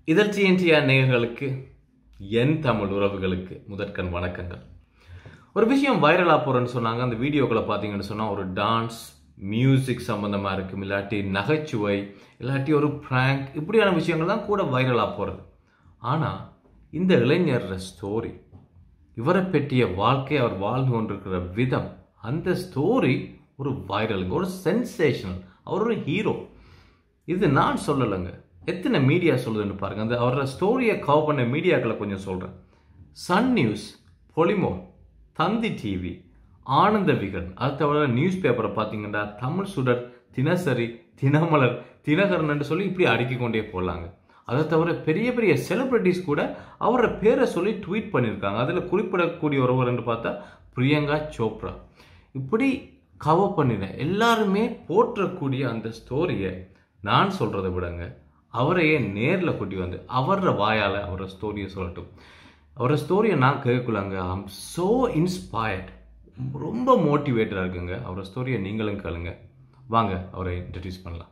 இதழ் டிஎன்டிஆர் நேயர்களுக்கு என் தமிழ் உறவுகளுக்கு முதற்கண் வணக்கங்கள் ஒரு விஷயம் வைரலாக போகிறேன்னு சொன்னாங்க அந்த வீடியோக்களை பார்த்தீங்கன்னு சொன்னால் ஒரு டான்ஸ் மியூசிக் சம்மந்தமாக இருக்கும் இல்லாட்டி நகைச்சுவை இல்லாட்டி ஒரு ப்ராங்க் இப்படியான விஷயங்கள் தான் கூட வைரலாக போகிறது ஆனால் இந்த இளைஞரோட ஸ்டோரி இவரை பற்றிய வாழ்க்கை அவர் வாழ்ந்து கொண்டிருக்கிற விதம் அந்த ஸ்டோரி ஒரு வைரலுங்க ஒரு சென்சேஷனல் அவர் ஒரு ஹீரோ இது நான் சொல்லலைங்க எத்தனை மீடியா சொல்லுதுன்னு பாருங்க அந்த அவரோட ஸ்டோரியை கவர் பண்ண மீடியாக்களை கொஞ்சம் சொல்கிறேன் சன் நியூஸ் பொலிமோ தந்தி டிவி ஆனந்த விகடன் அது தவிர நியூஸ் பேப்பரை பார்த்தீங்கன்னா தமிழ் சுடர் தினசரி தினமலர் தினகரன் சொல்லி இப்படி அடுக்கிக் கொண்டே போடலாங்க அதை தவிர பெரிய பெரிய செலிபிரிட்டிஸ் கூட அவரோட பேரை சொல்லி ட்வீட் பண்ணியிருக்காங்க அதில் குறிப்பிடக்கூடிய ஒருவர் என்று பார்த்தா பிரியங்கா சோப்ரா இப்படி கவர் பண்ணின எல்லாருமே போற்றக்கூடிய அந்த ஸ்டோரியை நான் சொல்கிறத விடங்க அவரையே நேரில் கூட்டி வந்து அவரோட வாயால் அவரோட ஸ்டோரியை சொல்லட்டும் அவரோட ஸ்டோரியை நான் கேட்கலாங்க ஐம் ஸோ இன்ஸ்பயர்ட் ரொம்ப மோட்டிவேட்டடாக இருக்குங்க அவரோட ஸ்டோரியை நீங்களும் கேளுங்க வாங்க அவரை இன்ட்ரடியூஸ் பண்ணலாம்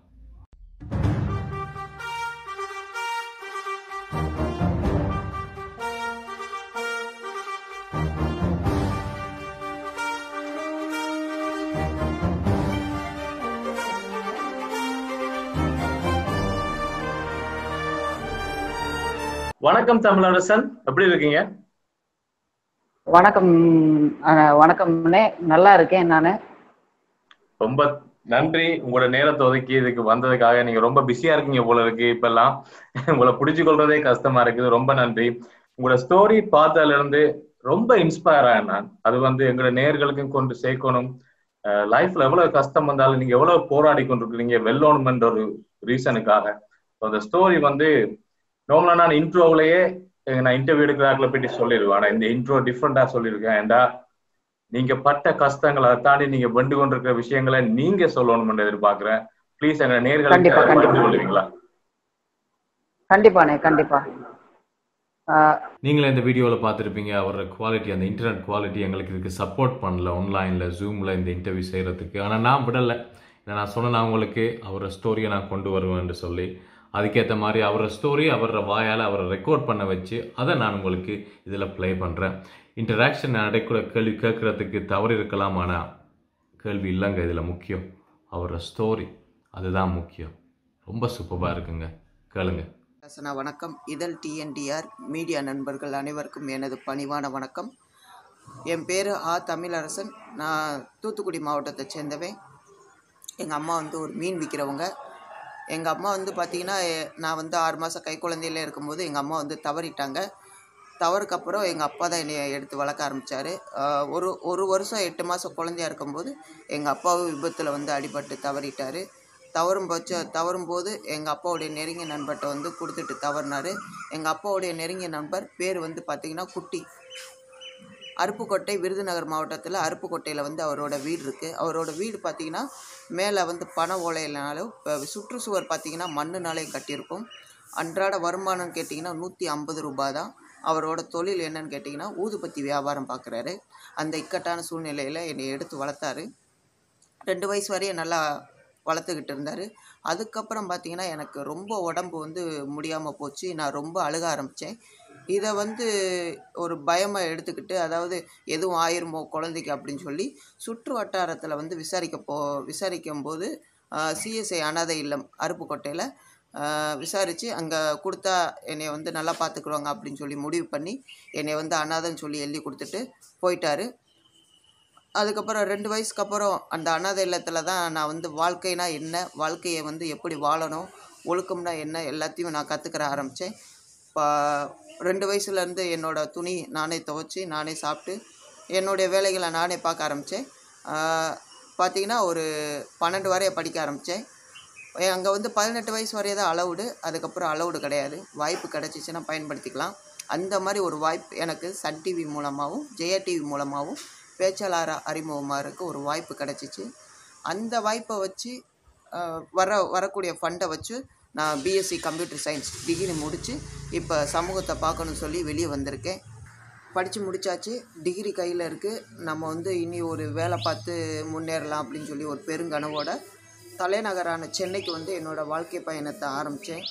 வணக்கம் தமிழரசன் எப்படி இருக்கீங்க வணக்கம் அஹ், வணக்கம்ண்ணே நல்லா இருக்கேன் நான் ரொம்ப நன்றி உங்களோட நேரத்தை ஒதுக்கி இதுக்கு வந்ததுக்காக நீங்க ரொம்ப பிஸியா இருக்கீங்க போல இருக்கு இப்பெல்லாம் உங்களை பிடிச்சு கொள்றதே கஷ்டமா இருக்குது ரொம்ப நன்றி உங்களோட ஸ்டோரி பார்த்ததுல இருந்து ரொம்ப இன்ஸ்பயர் ஆனேன் நான் அது வந்து எங்களோட நேர்களுக்கும் கொண்டு சேர்க்கணும் லைஃப்ல எவ்வளவு கஷ்டம் வந்தாலும் நீங்க எவ்வளவு போராடி கொண்டிருக்கிறீங்க வெல்லோணுமென்ற ஒரு ரீசனுக்காக அந்த ஸ்டோரி வந்து நார்மலா நான் இன்ட்ரோவிலேயே நான் இன்டர்வியூ எடுக்கிறாக்களை பற்றி சொல்லிடுவேன் ஆனா இந்த இன்ட்ரோ டிஃப்ரெண்டா சொல்லியிருக்கேன் ஏண்டா நீங்க பட்ட கஷ்டங்களை அதை தாண்டி நீங்க வெண்டு கொண்டிருக்கிற விஷயங்களை நீங்க சொல்லணும்னு எதிர்பார்க்கிறேன் ப்ளீஸ் எங்க நேர்களுக்கு கண்டிப்பா, அதை கண்டிப்பா. பகிர்ந்து கொள்வீங்களா கண்டிப்பாண்ணே கண்டிப்பா அஹ், நீங்களே இந்த வீடியோவில் பார்த்துருப்பீங்க அவரோட குவாலிட்டி அந்த இன்டர்நெட் குவாலிட்டி எங்களுக்கு இதுக்கு சப்போர்ட் பண்ணல ஆன்லைனில் ஜூமில் இந்த இன்டர்வியூ செய்கிறதுக்கு ஆனால் நான் விடலை ஏன்னா நான் சொன்னேன் உங்களுக்கு அவரோட ஸ்டோரியை நான் கொண்டு வருவேன்னு சொல்லி அதுக்கேற்ற மாதிரி அவரோட ஸ்டோரி அவரோட வாயால் அவரை ரெக்கார்ட் பண்ண வச்சு அதை நான் உங்களுக்கு இதில் ப்ளே பண்ணுறேன் இன்டராக்ஷன் நடக்கூட கேள்வி கேட்குறதுக்கு தவறு இருக்கலாம் ஆனால் கேள்வி இல்லைங்க இதில் முக்கியம் அவரோட ஸ்டோரி அதுதான் முக்கியம் ரொம்ப சூப்பராக இருக்குங்க கேளுங்க ரசனா வணக்கம் இதழ் டிஎன்டிஆர் மீடியா நண்பர்கள் அனைவருக்கும் எனது பணிவான வணக்கம் என் பேர் ஆ தமிழரசன் நான் தூத்துக்குடி மாவட்டத்தை சேர்ந்தவன் எங்கள் அம்மா வந்து ஒரு மீன் விற்கிறவங்க எங்கள் அம்மா வந்து பார்த்திங்கன்னா எ- நான் வந்து ஆறு மாதம் கை குழந்தையில இருக்கும்போது எங்கள் அம்மா வந்து தவறிட்டாங்க தவறுக்கு அப்புறம் எங்கள் அப்பா தான் என்னை எடுத்து வளர்க்க ஆரம்பித்தார் ஒரு ஒரு வருஷம் எட்டு மாதம் குழந்தையா இருக்கும்போது எங்கள் அப்பாவும் விபத்தில் வந்து அடிபட்டு தவறிட்டார் தவறும் பட்ச தவறும் போது எங்கள் அப்பாவுடைய நெருங்கிய நண்பர்கிட்ட வந்து கொடுத்துட்டு தவறினார் எங்கள் அப்பாவுடைய நெருங்கிய நண்பர் பேர் வந்து பார்த்திங்கன்னா குட்டி அருப்புக்கோட்டை விருதுநகர் மாவட்டத்தில் அருப்புக்கோட்டையில் வந்து அவரோட வீடு இருக்குது அவரோட வீடு பார்த்திங்கன்னா மேலே வந்து பண ஓலையினாலும் இப்போ சுற்றுச்சுவர் பார்த்திங்கன்னா மண்ணுனாலே கட்டியிருக்கும் அன்றாட வருமானம்னு கேட்டிங்கன்னா நூற்றி ஐம்பது ரூபாய் தான் அவரோட தொழில் என்னன்னு கேட்டிங்கன்னா ஊதுபத்தி வியாபாரம் பார்க்குறாரு அந்த இக்கட்டான சூழ்நிலையில் என்னை எடுத்து வளர்த்தாரு ரெண்டு வயசு வரையும் நல்லா வளர்த்துக்கிட்டு இருந்தார் அதுக்கப்புறம் பார்த்தீங்கன்னா எனக்கு ரொம்ப உடம்பு வந்து முடியாமல் போச்சு நான் ரொம்ப அழுக ஆரம்பித்தேன் இதை வந்து ஒரு பயமாக எடுத்துக்கிட்டு அதாவது எதுவும் ஆயிருமோ குழந்தைக்கு அப்படின்னு சொல்லி சுற்று வட்டாரத்தில் வந்து விசாரிக்க போ விசாரிக்கும் போது சிஎஸ்ஐ அனாதை இல்லம் அருப்புக்கோட்டையில் விசாரித்து அங்கே கொடுத்தா என்னை வந்து நல்லா பார்த்துக்குருவாங்க அப்படின்னு சொல்லி முடிவு பண்ணி என்னை வந்து அனாதைன்னு சொல்லி எழுதி கொடுத்துட்டு போயிட்டாரு அதுக்கப்புறம் ரெண்டு வயசுக்கு அப்புறம் அந்த அனாதை இல்லத்தில் தான் நான் வந்து வாழ்க்கைனா என்ன வாழ்க்கையை வந்து எப்படி வாழணும் ஒழுக்கம்னா என்ன எல்லாத்தையும் நான் கற்றுக்கிற ஆரம்பித்தேன் இப்போ ரெண்டு வயசுலேருந்து என்னோடய துணி நானே துவைச்சி நானே சாப்பிட்டு என்னுடைய வேலைகளை நானே பார்க்க ஆரம்பித்தேன் பார்த்தீங்கன்னா ஒரு பன்னெண்டு வரைய படிக்க ஆரம்பித்தேன் அங்கே வந்து பதினெட்டு வயசு வரைய தான் அலவுடு அதுக்கப்புறம் அலவுடு கிடையாது வாய்ப்பு கிடச்சிச்சின்னா பயன்படுத்திக்கலாம் அந்த மாதிரி ஒரு வாய்ப்பு எனக்கு சன் டிவி மூலமாகவும் ஜெயா டிவி மூலமாகவும் பேச்சாளர் அறிமுகமாருக்கு ஒரு வாய்ப்பு கிடச்சிச்சு அந்த வாய்ப்பை வச்சு அஹ், வர வரக்கூடிய ஃபண்டை வச்சு நான் பிஎஸ்சி கம்ப்யூட்டர் சயின்ஸ் டிகிரி முடித்து இப்போ சமூகத்தை பார்க்கணும்னு சொல்லி வெளியே வந்திருக்கேன் படித்து முடிச்சாச்சு டிகிரி கையில் இருக்குது நம்ம வந்து இனி ஒரு வேலை பார்த்து முன்னேறலாம் அப்படின்னு சொல்லி ஒரு பெருங்கனவோட தலைநகரான சென்னைக்கு வந்து என்னோடய வாழ்க்கை பயணத்தை ஆரம்பித்தேன்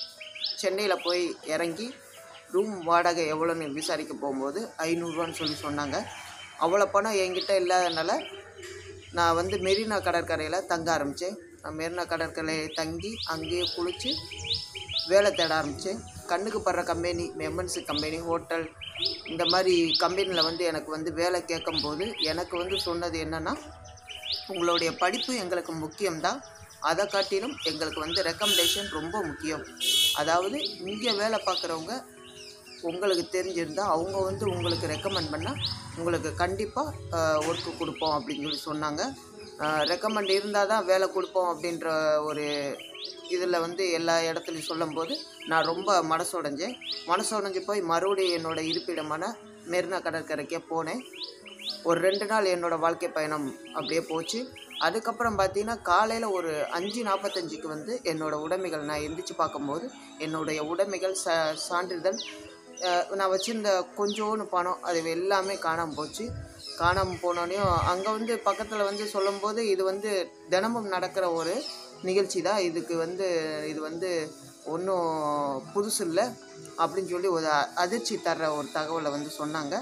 சென்னையில் போய் இறங்கி ரூம் வாடகை எவ்வளோன்னு விசாரிக்க போகும்போது ஐநூறுரூவான்னு சொல்லி சொன்னாங்க அவ்வளோ பணம் என்கிட்ட இல்லாதனால நான் வந்து மெரினா கடற்கரையில் தங்க ஆரம்பித்தேன் மெரினா கடற்கரையில் தங்கி அங்கேயே குளித்து வேலை தேட ஆரம்பித்தேன் கண்ணுக்கு படுற கம்பெனி எம்என்சி கம்பெனி ஹோட்டல் இந்த மாதிரி கம்பெனியில் வந்து எனக்கு வந்து வேலை கேட்கும்போது எனக்கு வந்து சொன்னது என்னென்னா உங்களுடைய படிப்பு எங்களுக்கு முக்கியம்தான் அதை காட்டிலும் எங்களுக்கு வந்து ரெக்கமெண்டேஷன் ரொம்ப முக்கியம் அதாவது இங்கே வேலை பார்க்குறவங்க உங்களுக்கு தெரிஞ்சிருந்தால் அவங்க வந்து உங்களுக்கு ரெக்கமெண்ட் பண்ணால் உங்களுக்கு கண்டிப்பாக ஒர்க்கு கொடுப்போம் அப்படின்னு சொல்லி சொன்னாங்க ரெக்கமெண்ட் இருந்தால் தான் வேலை கொடுப்போம் அப்படின்ற ஒரு இதில் வந்து எல்லா இடத்துலையும் சொல்லும்போது நான் ரொம்ப மனசுடைஞ்சேன் மனசுடைஞ்சு போய் மறுபடியும் என்னோடய இருப்பிடமான மெரினா கடற்கரைக்கே போனேன் ஒரு ரெண்டு நாள் என்னோடய வாழ்க்கை பயணம் அப்படியே போச்சு அதுக்கப்புறம் பார்த்தீங்கன்னா காலையில் ஒரு அஞ்சு நாற்பத்தஞ்சுக்கு வந்து என்னோடய உடைமைகள் நான் எந்திரிச்சு பார்க்கும்போது என்னுடைய உடைமைகள் ச சான்றிதழ் அஹ், நான் வச்சுருந்த கொஞ்சோண்டு பணம் அது எல்லாமே காணாமல் போச்சு காணாமல் போனோடனையும் அங்கே வந்து பக்கத்தில் வந்து சொல்லும்போது இது வந்து தினமும் நடக்கிற ஒரு நிகழ்ச்சி தான் இதுக்கு வந்து இது வந்து ஒன்றும் புதுசு இல்லை அப்படின்னு சொல்லி ஒரு அ- அதிர்ச்சி தர்ற ஒரு தகவலை வந்து சொன்னாங்க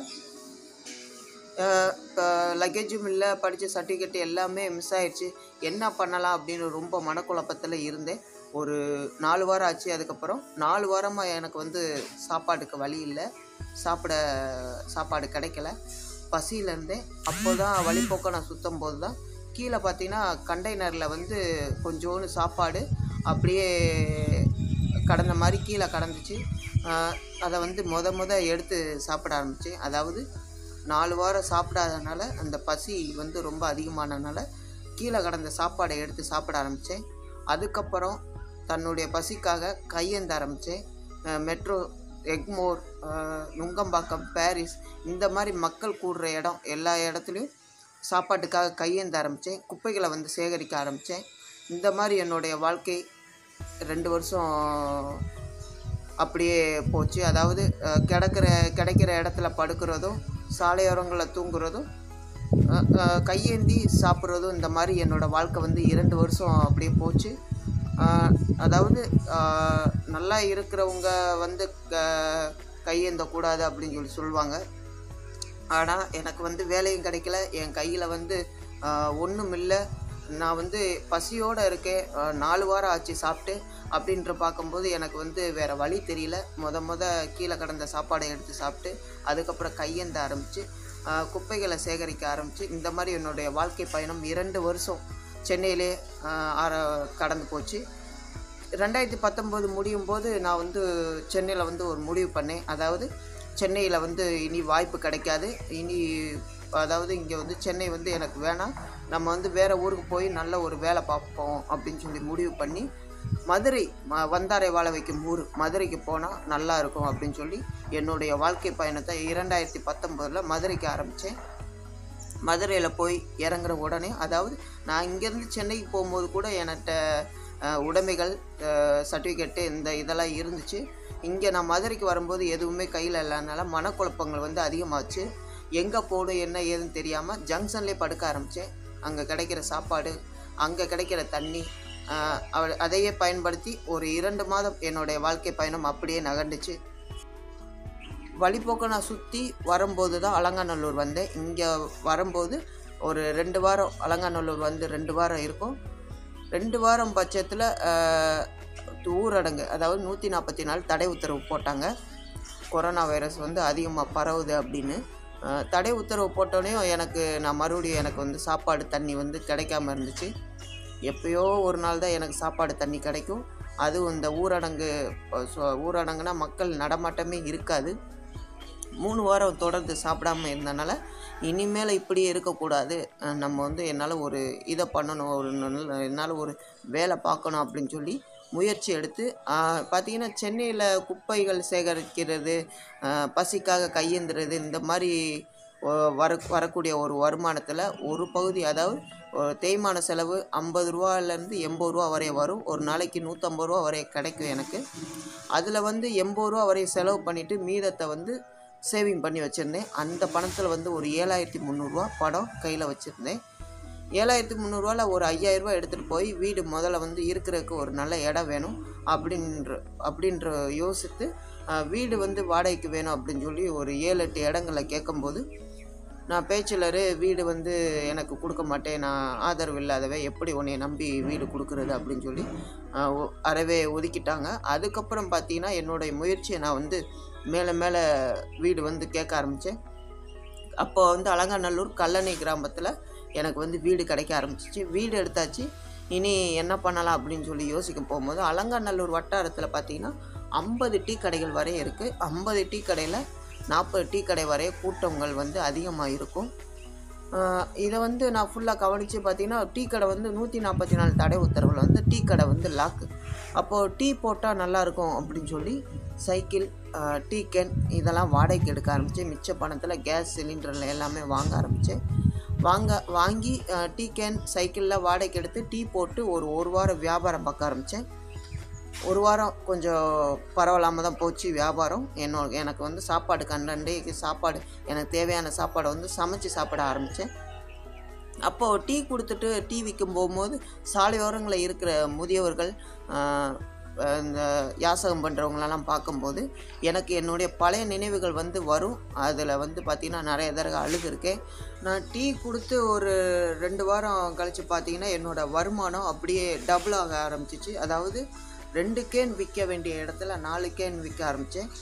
லக்கேஜும் இல்லை படித்த சர்டிஃபிகேட் எல்லாமே மிஸ் ஆயிடுச்சு என்ன பண்ணலாம் அப்படின்னு ரொம்ப மனக்குழப்பத்தில் இருந்தேன் ஒரு நாலு வாரம் ஆச்சு அதுக்கப்புறம் நாலு வாரமாக எனக்கு வந்து சாப்பாட்டுக்கு வழி இல்லை சாப்பிட சாப்பாடு கிடைக்கல பசியில் இருந்தேன் அப்போ தான் வழிபோக்க நான் சுத்தும் போது தான் கீழே பார்த்தீங்கன்னா கண்டெய்னரில் வந்து கொஞ்சோண்டு சாப்பாடு அப்படியே கடந்த மாதிரி கீழே கடந்துச்சு ஆஹ் அதை வந்து மொத மொத எடுத்து சாப்பிட ஆரம்பித்தேன் அதாவது நாலு வாரம் சாப்பிடாதனால அந்த பசி வந்து ரொம்ப அதிகமானனால கீழே கடந்த சாப்பாடை எடுத்து சாப்பிட ஆரம்பித்தேன் அதுக்கப்புறம் தன்னுடைய பசிக்காக கையேந்த ஆரம்பித்தேன் மெட்ரோ எக்மோர் ஆஹ் நுங்கம்பாக்கம் பாரிஸ் இந்த மாதிரி மக்கள் கூடுற இடம் எல்லா இடத்துலையும் சாப்பாட்டுக்காக கையேந்த ஆரம்பித்தேன் குப்பைகளை வந்து சேகரிக்க ஆரம்பித்தேன் இந்த மாதிரி என்னுடைய வாழ்க்கை ரெண்டு வருஷம் அப்படியே போச்சு அதாவது அஹ், கிடக்கிற கிடைக்கிற இடத்துல படுக்கிறதும் சாலையோரங்களில் தூங்குறதும் அஹ், அஹ், கையேந்தி சாப்பிட்றதும் இந்த மாதிரி என்னோடய வாழ்க்கை வந்து இரண்டு வருஷம் அப்படியே போச்சு அஹ், அதாவது அஹ், நல்லா இருக்கிறவங்க வந்து க கையேந்தக்கூடாது அப்படின்னு சொல்லி சொல்லுவாங்க ஆனால் எனக்கு வந்து வேலையும் கிடைக்கல என் கையில் வந்து ஒன்றும் இல்லை நான் வந்து பசியோடு இருக்கேன் ஆஹ் நாலு வாரம் ஆச்சு சாப்பிட்டு அப்படின்ற பார்க்கும்போது எனக்கு வந்து வேறு வழி தெரியல மொத மொத கீழே கடந்த சாப்பாடை எடுத்து சாப்பிட்டு அதுக்கப்புறம் கையேந்த ஆரம்பித்து குப்பைகளை சேகரிக்க ஆரம்பித்து இந்த மாதிரி என்னுடைய வாழ்க்கை பயணம் இரண்டு வருஷம் சென்னையிலே ஆஹ் ஆர கடந்து போச்சு ரெண்டாயிரத்தி பத்தொம்போது முடியும் போது நான் வந்து சென்னையில் வந்து ஒரு முடிவு பண்ணேன் அதாவது சென்னையில் வந்து இனி வாய்ப்பு கிடைக்காது இனி அதாவது இங்கே வந்து சென்னை வந்து எனக்கு வேணாம் நம்ம வந்து வேறு ஊருக்கு போய் நல்ல ஒரு வேலை பார்ப்போம் அப்படின்னு சொல்லி முடிவு பண்ணி மதுரை ம வந்தாரை வாழ வைக்கும் ஊர் மதுரைக்கு போனால் நல்லா இருக்கும் அப்படின்னு சொல்லி என்னுடைய வாழ்க்கை பயணத்தை இரண்டாயிரத்தி பத்தொம்போதில் மதுரைக்கு ஆரம்பித்தேன் மதுரையில் போய் இறங்குற உடனே அதாவது நான் இங்கேருந்து சென்னைக்கு போகும்போது கூட என்கிட்ட அஹ், உடைமைகள் சர்டிஃபிகேட்டு இந்த இதெல்லாம் இருந்துச்சு இங்கே நான் மதுரைக்கு வரும்போது எதுவுமே கையில் இல்லாதனால மனக்குழப்பங்கள் வந்து அதிகமாச்சு எங்கே போகணும் என்ன ஏதுன்னு தெரியாமல் ஜங்ஷன்லேயே படுக்க ஆரம்பித்தேன் அங்கே கிடைக்கிற சாப்பாடு அங்கே கிடைக்கிற தண்ணி அஹ், அவ- அதையே பயன்படுத்தி ஒரு இரண்டு மாதம் என்னுடைய வாழ்க்கை பயணம் அப்படியே நகர்ந்துச்சு வழிபோக்க நான் சுற்றி வரும்போது தான் அலங்காநல்லூர் வந்தேன் இங்கே வரும்போது ஒரு ரெண்டு வாரம் அலங்காநல்லூர் வந்து ரெண்டு வாரம் இருக்கும் ரெண்டு வாரம் பட்சத்தில் ஊரடங்கு அதாவது நூற்றி நாற்பத்தி நாலு தடை உத்தரவு போட்டாங்க கொரோனா வைரஸ் வந்து அதிகமாக பரவுது அப்படின்னு அஹ், தடை உத்தரவு போட்டோன்னே எனக்கு நான் மறுபடியும் எனக்கு வந்து சாப்பாடு தண்ணி வந்து கிடைக்காம இருந்துச்சு எப்பயோ ஒரு நாள் தான் எனக்கு சாப்பாடு தண்ணி கிடைக்கும் அதுவும் இந்த ஊரடங்கு அஹ், சொ- ஊரடங்குனா மக்கள் நடமாட்டமே இருக்காது மூணு வாரம் தொடர்ந்து சாப்பிடாம இருந்தனால இனிமேல் இப்படியே இருக்கக்கூடாது அஹ் நம்ம வந்து என்னால் ஒரு இதை பண்ணணும் ஒரு நல்ல- என்னால் ஒரு வேலை பார்க்கணும் அப்படின்னு சொல்லி முயற்சி எடுத்து ஆஹ் பார்த்தீங்கன்னா சென்னையில் குப்பைகள் சேகரிக்கிறது ஆஹ் பசிக்காக கையேந்துறது இந்த மாதிரி ஒ- வர வரக்கூடிய ஒரு வருமானத்தில் ஒரு பகுதி அதாவது ஒரு தேய்மான செலவு ஐம்பது ரூபாலேருந்து எண்பது ரூபா வரை வரும் ஒரு நாளைக்கு நூற்றம்பது ரூபா வரை கிடைக்கும் எனக்கு அதில் வந்து எண்பது ரூபா வரை செலவு பண்ணிவிட்டு மீதத்தை வந்து சேவிங் பண்ணி வச்சுருந்தேன் அந்த பணத்தில் வந்து ஒரு ஏழாயிரத்தி முந்நூறுரூவா படம் கையில் வச்சுருந்தேன் ஏழாயிரத்தி முந்நூறுரூவாவில் ஒரு ஐயாயிரரூபா எடுத்துகிட்டு போய் வீடு முதல்ல வந்து இருக்கிறதுக்கு ஒரு நல்ல இடம் வேணும் அப்படின்ற அப்படின்ற யோசித்து அஹ், வீடு வந்து வாடகைக்கு வேணும் அப்படின்னு சொல்லி ஒரு ஏழு எட்டு இடங்களை கேட்கும்போது நான் பேச்சுலரு வீடு வந்து எனக்கு கொடுக்க மாட்டேன் நான் ஆதரவு இல்லாதவே எப்படி உன்னை நம்பி வீடு கொடுக்குறது அப்படின்னு சொல்லி ஆஹ், ஒ- அறவே ஒதுக்கிட்டாங்க அதுக்கப்புறம் பார்த்தீங்கன்னா என்னுடைய முயற்சியை நான் வந்து மேலே மேலே வீடு வந்து கேட்க ஆரம்பித்தேன் அப்போ வந்து அலங்காநல்லூர் கல்லணை கிராமத்தில் எனக்கு வந்து வீடு கிடைக்க ஆரம்பிச்சிச்சு வீடு எடுத்தாச்சு இனி என்ன பண்ணலாம் அப்படின்னு சொல்லி யோசிக்க போகும்போது அலங்காநல்லூர் வட்டாரத்தில் பார்த்தீங்கன்னா ஐம்பது டீ கடைகள் வரை இருக்குது ஐம்பது டீ கடையில் நாற்பது டீ கடை வரைய கூட்டங்கள் வந்து அதிகமாக இருக்கும் ஆஹ் இதை வந்து நான் ஃபுல்லாக கவனித்து பார்த்தீங்கன்னா டீ கடை வந்து நூற்றி நாற்பத்தி நாலு தடை உத்தரவில் வந்து டீ கடை வந்து லாக்கு அப்போது டீ போட்டால் நல்லாயிருக்கும் அப்படின்னு சொல்லி சைக்கிள் ஆஹ் டீ கேன் இதெல்லாம் வாடகைக்கு எடுக்க ஆரம்பித்தேன் மிச்ச பணத்தில் கேஸ் சிலிண்டரில் எல்லாமே வாங்க ஆரம்பித்தேன் வாங்க வாங்கி ஆஹ் டீ கேன் சைக்கிளில் வாடகைக்கு எடுத்து டீ போட்டு ஒரு ஒரு வாரம் வியாபாரம் பார்க்க ஆரம்பித்தேன் ஒரு வாரம் கொஞ்சம் பரவாயில்லாமல் தான் போச்சு வியாபாரம் என்னோட எனக்கு வந்து சாப்பாடு கண்டண்டேக்கு சாப்பாடு எனக்கு தேவையான சாப்பாடை வந்து சமைச்சு சாப்பிட ஆரம்பித்தேன் அப்போது டீ கொடுத்துட்டு டீ விற்கும் போகும்போது சாலையோரங்களில் இருக்கிற முதியவர்கள் ஆஹ், இந்த யாசகம் பண்ணுறவங்களெல்லாம் பார்க்கும்போது எனக்கு என்னுடைய பழைய நினைவுகள் வந்து வரும் அதில் வந்து பார்த்திங்கன்னா நிறைய தடவை அழுதுருக்கேன் நான் டீ கொடுத்து ஒரு ரெண்டு வாரம் கழித்து பார்த்தீங்கன்னா என்னோடய வருமானம் அப்படியே டபுள் ஆக ஆரம்பிச்சிச்சு அதாவது ரெண்டு கேன் விற்க வேண்டிய இடத்துல நாலு கேன் விற்க ஆரம்பித்தேன்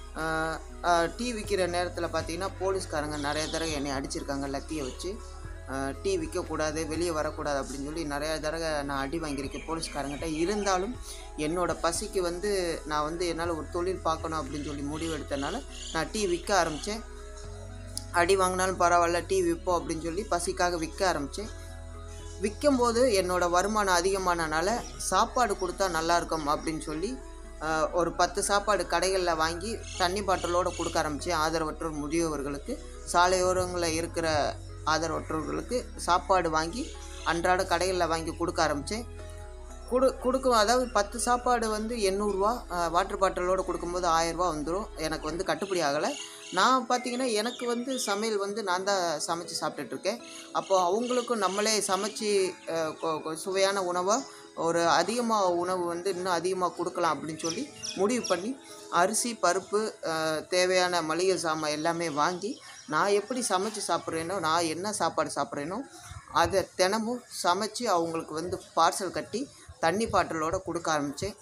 டீ விற்கிற நேரத்தில் பார்த்தீங்கன்னா போலீஸ்காரங்க நிறைய தடவை என்னை அடிச்சிருக்காங்க லத்தியை வச்சு ஆஹ் டீ விற்கக்கூடாது வெளியே வரக்கூடாது அப்படின்னு சொல்லி நிறைய தடவை நான் அடி வாங்கியிருக்கேன் போலீஸ்காரங்கிட்ட இருந்தாலும் என்னோடய பசிக்கு வந்து நான் வந்து என்னால் ஒரு தொழில் பார்க்கணும் அப்படின்னு சொல்லி முடிவு எடுத்தனால நான் டீ விற்க ஆரம்பித்தேன் அடி வாங்கினாலும் பரவாயில்ல டீ விற்போம் அப்படின்னு சொல்லி பசிக்காக விற்க ஆரம்பித்தேன் விற்கும்போது என்னோட வருமானம் அதிகமானனால சாப்பாடு கொடுத்தா நல்லா இருக்கும் அப்படின்னு சொல்லி ஆஹ், ஒரு பத்து சாப்பாடு கடைகளில் வாங்கி தண்ணி பாட்டிலோடு கொடுக்க ஆரம்பித்தேன் ஆதரவற்றோர் முதியவர்களுக்கு சாலையோரங்களில் இருக்கிற ஆதரவற்றோர்களுக்கு சாப்பாடு வாங்கி அன்றாட கடைகளில் வாங்கி கொடுக்க ஆரம்பித்தேன் கொடு கொடுக்கும் அதாவது பத்து சாப்பாடு வந்து எண்ணூறுரூவா வாட்டர் பாட்டிலோடு கொடுக்கும்போது ஆயிரரூவா வந்துடும் எனக்கு வந்து கட்டுப்படி ஆகலை நான் பார்த்தீங்கன்னா எனக்கு வந்து சமையல் வந்து நான் தான் சமைச்சு சாப்பிட்டுட்ருக்கேன் அப்போது அவங்களுக்கும் நம்மளே சமைச்சு அஹ், கொ- கொ- சுவையான உணவை ஒரு அதிகமாக உணவு வந்து இன்னும் அதிகமாக கொடுக்கலாம் அப்படின்னு சொல்லி முடிவு பண்ணி அரிசி பருப்பு அஹ், தேவையான மளிகை சாமான் எல்லாமே வாங்கி நான் எப்படி சமைச்சு சாப்பிட்றேனோ நான் என்ன சாப்பாடு சாப்பிட்றேனோ அதை தினமும் சமைச்சு அவங்களுக்கு வந்து பார்சல் கட்டி தண்ணி பாட்டிலோட கொடுக்க ஆரம்பித்தேன்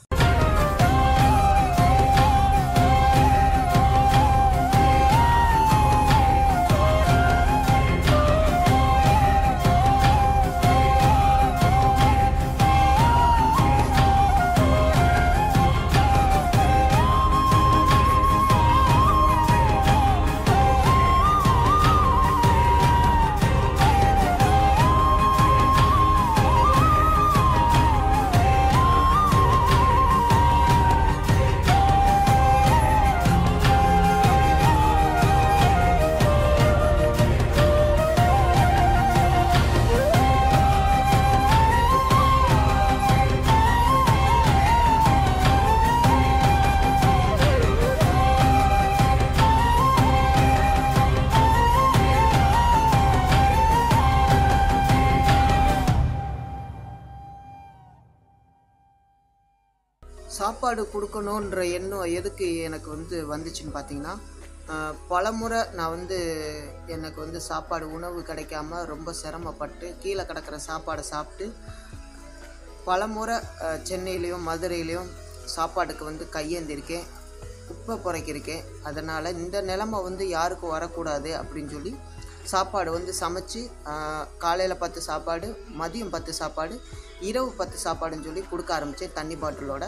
சாப்பாடு கொடுக்கணுன்ற எண்ணம் எதுக்கு எனக்கு வந்து வந்துச்சுன்னு பார்த்தீங்கன்னா ஆஹ், பலமுறை நான் வந்து எனக்கு வந்து சாப்பாடு உணவு கிடைக்காம ரொம்ப சிரமப்பட்டு கீழே கிடக்கிற சாப்பாடை சாப்பிட்டு பலமுறை ஆஹ், சென்னையிலையும் மதுரையிலையும் சாப்பாட்டுக்கு வந்து கையேந்திருக்கேன் குப்பை புரைக்கிருக்கேன் அதனால் இந்த நிலமை வந்து யாருக்கும் வரக்கூடாது அப்படின்னு சொல்லி சாப்பாடு வந்து சமைச்சு காலையில் பத்து சாப்பாடு மதியம் பத்து சாப்பாடு இரவு பத்து சாப்பாடுன்னு சொல்லி கொடுக்க ஆரம்பித்தேன் தண்ணி பாட்டிலோட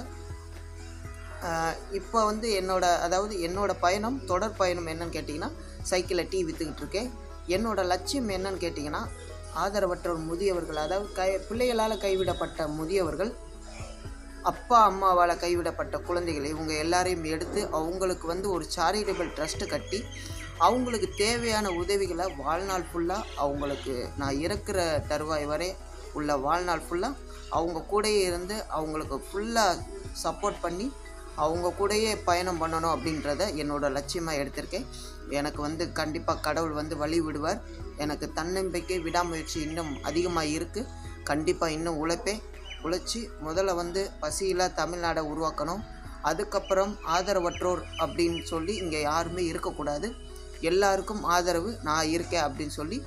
இப்போ வந்து என்னோட அதாவது என்னோட பயணம் தொடர் பயணம் என்னன்னு கேட்டிங்கன்னா சைக்கிளில் டீ விற்றுக்கிட்டு இருக்கேன் என்னோட லட்சியம் என்னன்னு கேட்டிங்கன்னா ஆதரவற்றோர் முதியவர்கள் அதாவது கை பிள்ளைகளால் கைவிடப்பட்ட முதியவர்கள் அப்பா அம்மாவால் கைவிடப்பட்ட குழந்தைகள் இவங்க எல்லாரையும் எடுத்து அவங்களுக்கு வந்து ஒரு சேரிட்டபிள் ட்ரஸ்ட்டு கட்டி அவங்களுக்கு தேவையான உதவிகளை வாழ்நாள் ஃபுல்லாக அவங்களுக்கு நான் இறக்குற தருவாய் வரை உள்ள வாழ்நாள் ஃபுல்லாக அவங்க கூடயே இருந்து அவங்களுக்கு ஃபுல்லாக சப்போர்ட் பண்ணி அவங்க கூடயே பயணம் பண்ணணும் அப்படின்றத என்னோட லட்சியமாக எடுத்திருக்கேன் எனக்கு வந்து கண்டிப்பாக கடவுள் வந்து வழி விடுவார் எனக்கு தன்னம்பிக்கை விடாமுயற்சி இன்னும் அதிகமாக இருக்குது கண்டிப்பாக இன்னும் உழைப்பேன் உழைச்சி முதல்ல வந்து பசியில்லா தமிழ்நாடை உருவாக்கணும் அதுக்கப்புறம் ஆதரவற்றோர் அப்படின்னு சொல்லி இங்கே யாருமே இருக்கக்கூடாது எல்லாருக்கும் ஆதரவு நான் இருக்கேன் அப்படின்னு சொல்லி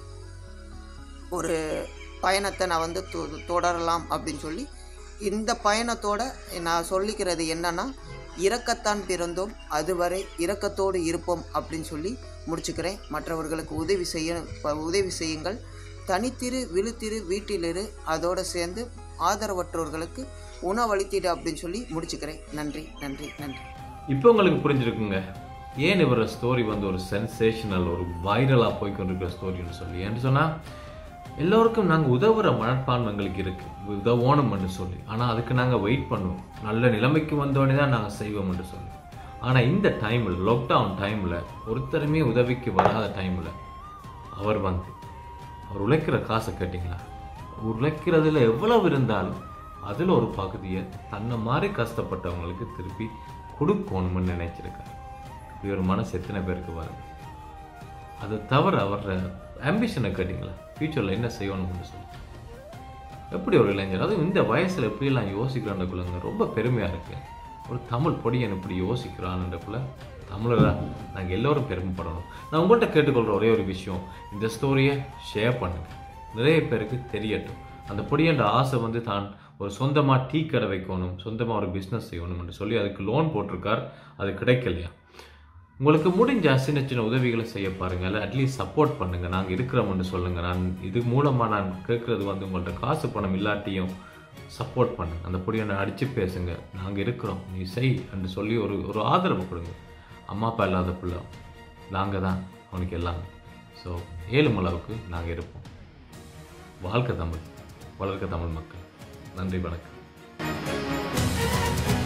ஒரு பயணத்தை நான் வந்து தொ- தொடரலாம் அப்படின்னு சொல்லி இந்த பயணத்தோட நான் சொல்லிக்கிறது என்னன்னா இரக்கத்தான் பிறந்தோம் அதுவரை இரக்கத்தோடு இருப்போம் அப்படின்னு சொல்லி முடிச்சுக்கிறேன் மற்றவர்களுக்கு உதவி செய்ய ப- உதவி செய்யுங்கள் தனித்திரு விழுத்திரு வீட்டிலிரு அதோடு சேர்ந்து ஆதரவற்றோர்களுக்கு உணவளித்திடு அப்படின்னு சொல்லி முடிச்சுக்கிறேன் நன்றி நன்றி நன்றி இப்போ உங்களுக்கு புரிஞ்சிருக்குங்க ஏன் இவர ஸ்டோரி வந்து ஒரு சென்சேஷனல் ஒரு வைரலாக போய்க்கொண்டிருக்கிற ஸ்டோரின்னு சொல்லி ஏன்னு சொன்னால் எல்லோருக்கும் நாங்கள் உதவுற மனப்பான்மை எங்களுக்கு இருக்குது உதவணும்னு சொல்லி ஆனால் அதுக்கு நாங்கள் வெயிட் பண்ணுவோம் நல்ல நிலைமைக்கு வந்தோடனே தான் நாங்கள் செய்வோம்னு சொல்லி ஆனால் இந்த டைமில் லாக்டவுன் டைமில் ஒருத்தருமே உதவிக்கு வராத டைமில் அவர் வந்து அவர் உழைக்கிற காசை கேட்டிங்களா உழைக்கிறதுல எவ்வளவு இருந்தாலும் அதில் ஒரு பகுதியை தன்னை மாதிரி கஷ்டப்பட்டவங்களுக்கு திருப்பி கொடுக்கணும்னு நினைச்சிருக்காரு இப்படி ஒரு மனசு எத்தனை பேருக்கு பாருங்க அது தவிர அவர ஆம்பிஷனை கேட்டிங்களா ஃப்யூச்சரில் என்ன செய்யணும்னு சொல்லி எப்படி ஒரு இளைஞர் அதுவும் இந்த வயசில் எப்படியெல்லாம் யோசிக்கிறான்றக்குள்ளங்க ரொம்ப பெருமையாக இருக்கு ஒரு தமிழ் பொடியன் இப்படி யோசிக்கிறான்றக்குள்ள தமிழராக நாங்கள் எல்லோரும் பெருமைப்படணும் நான் உங்கள்கிட்ட கேட்டுக்கொள்கிற ஒரே ஒரு விஷயம் இந்த ஸ்டோரியை ஷேர் பண்ணுங்க நிறைய பேருக்கு தெரியட்டும் அந்த பொடியன்ற ஆசை வந்து தான் ஒரு சொந்தமாக டீ கடை வைக்கணும் சொந்தமாக ஒரு பிஸ்னஸ் செய்யணும்னு சொல்லி அதுக்கு லோன் போட்டிருக்கார் அது கிடைக்கலையா உங்களுக்கு முடிஞ்ச சின்ன சின்ன உதவிகளை செய்ய பாருங்க இல்லை அட்லீஸ்ட் சப்போர்ட் பண்ணுங்க நாங்கள் இருக்கிறோம்னு சொல்லுங்க நான் இது மூலமாக நான் கேட்குறது வந்து உங்கள்ட்ட காசு பணம் இல்லாட்டியும் சப்போர்ட் பண்ணுங்க அந்த பொடியை அடித்து பேசுங்க நாங்கள் இருக்கிறோம் நீ செய் என்று சொல்லி ஒரு ஒரு ஆதரவு கொடுங்க அம்மா அப்பா இல்லாத பிள்ளை நாங்கள் தான் அவனுக்கு எல்லாமே ஸோ ஏழு அளவுக்கு நாங்கள் இருப்போம் வாழ்க்கை தமிழ் வளர்க்க தமிழ் மக்கள் நன்றி வணக்கம்